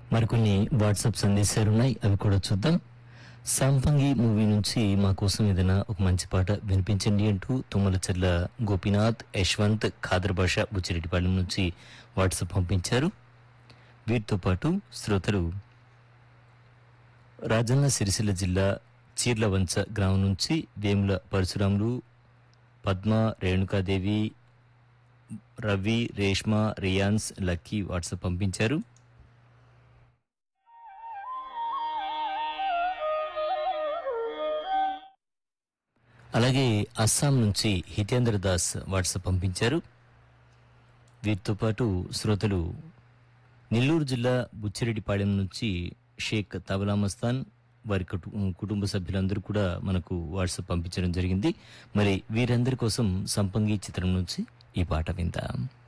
మరికొన్ని వాట్సాప్ సందేశాలు ఉన్నాయి అవి కూడా చూద్దాం సంపంగి మూవీ నుంచి మా కోసం ఏదైనా ఒక మంచి పాట వినిపించండి అంటూ తుమ్మలచెర్ల గోపీనాథ్ యశ్వంత్ ఖాదర్ భాష బుచ్చిరెడ్డిపాలెం నుంచి వాట్సాప్ పంపించారు వీటితో పాటు శ్రోతలు రాజన్న సిరిసిల్ల జిల్లా చీర్లవంచ గ్రామం నుంచి వేముల పరశురాములు పద్మ రేణుకాదేవి రవి రేష్మ రియాన్స్ లక్కీ వాట్సాప్ పంపించారు అలాగే అస్సాం నుంచి హితేంద్ర దాస్ వాట్సాప్ పంపించారు వీటితో పాటు శ్రోతలు నెల్లూరు జిల్లా బుచ్చిరెడ్డిపాళెం నుంచి షేక్ తబలా మస్తాన్ వారి కుటు- కుటుంబ సభ్యులందరూ కూడా మనకు వాట్సాప్ పంపించడం జరిగింది మరి వీరందరి కోసం సంపంగి చిత్రం నుంచి ఈ పాట విందాం